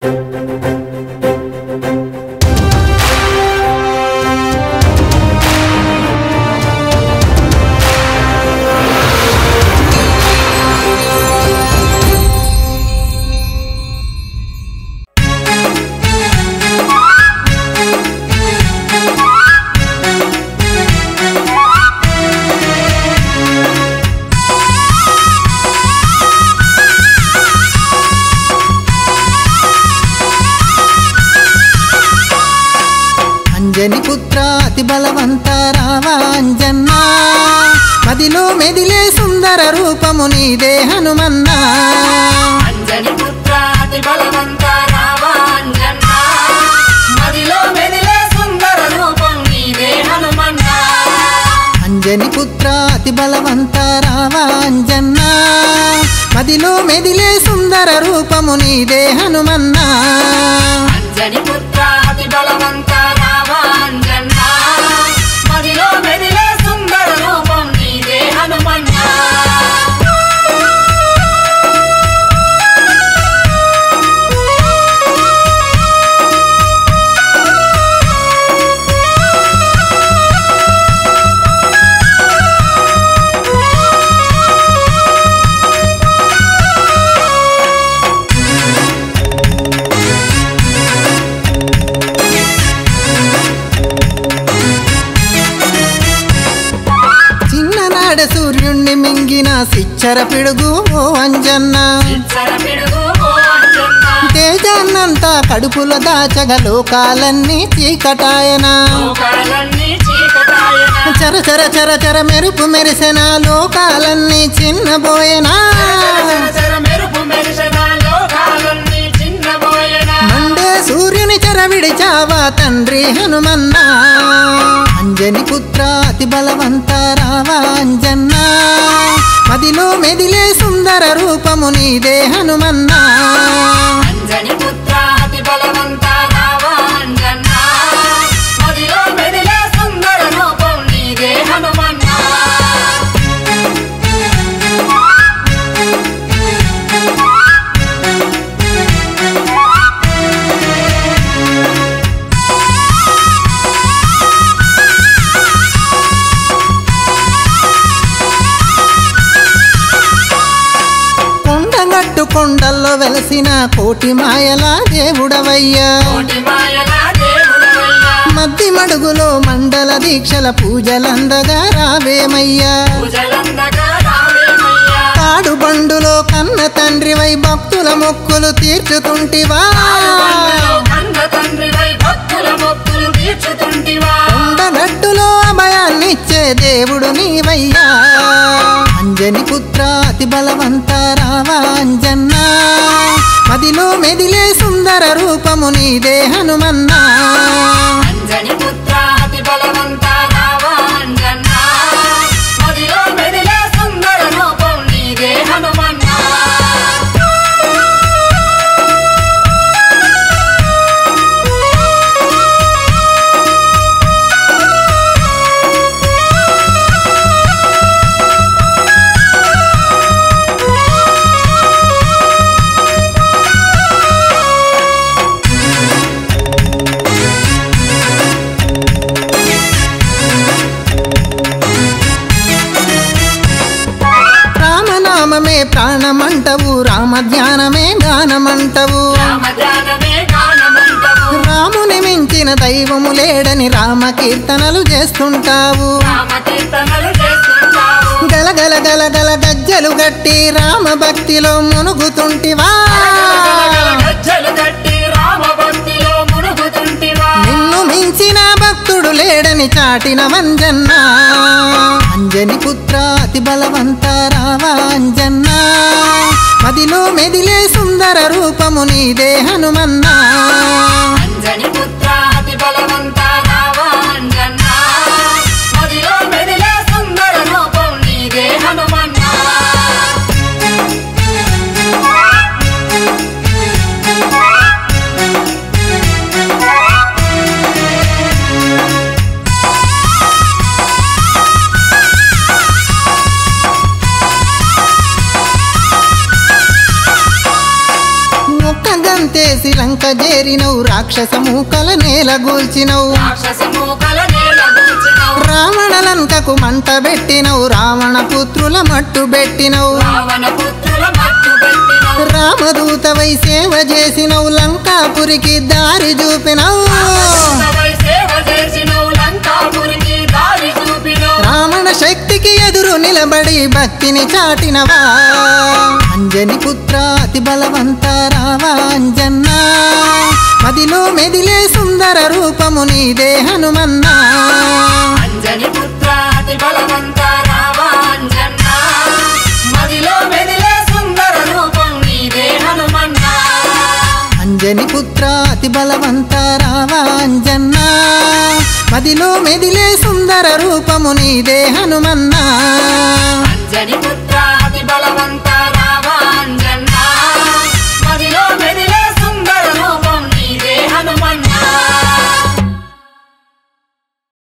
అంజని పుత్ర అతి బలవంత రావాంజన్న మదిలో మెదిలే సుందర రూపము నీదే హనుమన్నా అంజని పుత్ర అతి బలవంత రావాంజన్న మదిలో మెదిలే సుందర రూపం నీవే హనుమన్న అంజని పుత్ర అతి బలవంత రావాంజన్న మదిలో మెదిలే సుందర రూపము నీదే హనుమన్నా అంజని పుత్ర అతి బలవంత రావాంజన్న మదిలో మెదిలే సుందర రూపం నీవే హనుమన్న చిన్ననాడ సూర్యుణ్ణి మింగిన సిచ్చర పిడుగు ఓ అంజన్న ఇచ్చర పిడుగు ఓ అంజన్న తేజాన్నంతా కడుపులో దాచగ లోకాలన్నీ చీకటాయనా లోకాలన్నీ చీకటాయన చర చర చర చర మెరుపు మెరిసెన లోకాలన్నీ చిన్నబోయేనా చర చర మెరుపు మెరిసిన లోకాలన్నీ చిన్నబోయన మండే సూర్యుని చెర విడిచావా తండ్రి హనుమన్నా అంజని పుత్ర అతి బలవంత రావా అంజన్న మదిలో మెదిలే సుందర రూపము నీదే హనుమన్నా అంజని పుత్ర అతి బలవంత రావాంజన్న మదిలో మెదిలే సుందర రూపం నీదే హనుమన్న కొండగట్టు కొండల్లో వెలసిన కోటి మాయల దేవుడవయ్యా కోటి మాయల దేవుడవయ్యా మద్ది మడుగులో మండల దీక్షల పూజలందగా రావేమయ్యా పూజలందగా రావేమయ్యా తాడు బండులో కన్న తండ్రివై భక్తుల మొక్కులు తీర్చుతుంటివా కన్న తండ్రివై భక్తుల మొక్కులు తీర్చుతుంటివా కొండగట్టులో అభయాన్నిచ్చే దేవుడు నీవయ్యా అంజని పుత్ర అతి బలవంత రావా అంజన్న మదిలో మెదిలే సుందర రూపము నీదే హనుమన్నా అంజని పుత్ర అతి బలవంత రావాంజన్న మదిలో మెదిలే సుందర రూపం నీదే హనుమన్న రామనామమే ప్రాణమంటవు రామ ధ్యానమే గానమంటవు రామధ్యానమే గానమంటవు రాముని మించిన దైవము లేడని రామ కీర్తనలు చేస్తుంటావు రామ కీర్తనలు చేస్తుంటావు గలగల గలగల గజ్జలు గట్టి రామ భక్తిలో మునుగుతుంటివా గజ్జలు కట్టి రామ భక్తిలో మునుగుతుంటివా నిన్ను మించిన భక్తుడు లేడని చాటిన వంజన్న అంజని పుత్ర అతి బలవంత రావా అంజన్న మదిలో మెదిలే సుందర రూపము నీదే హనుమన్నా అంజని పుత్ర అతి బలవంత రావాంజన్న మదిలో మెదిలే సుందర రూపం నీదే హనుమన్న ఒక్క గంతేసి చేసి లంక చేరినవు రాక్షస మూకల నేల గూల్చినవు రాక్షస మూకల నేల గూల్చినవు రావణ లంకకు మంట పెట్టినవు రావణ పుత్రుల మట్టు పెట్టినవు రావణ పుత్రుల మట్టు పెట్టినవు రామదూతవై సేవ చేసినవు లంకాపురికి దారి చూపినవు రామదూతవై సేవ చేసినవు లంకాపురికి దారి చూపినవు రావణ శక్తికి ఎదురు నిలబడి భక్తిని చాటినవా అంజని పుత్ర అతి బలవంత రావా అంజన్నా మదిలో మెదిలే సుందర రూపము నీదే హనుమన్నా అంజని పుత్ర అతి బలవంత రావా అంజన్న మదిలో మెదిలే సుందర రూపం నీదే హనుమన్నా అంజని పుత్ర అతి బలవంత రావా అంజన్నా మదిలో మెదిలే సుందర రూపము నీదే హనుమన్నా అంజని పుత్ర అతి బలవంత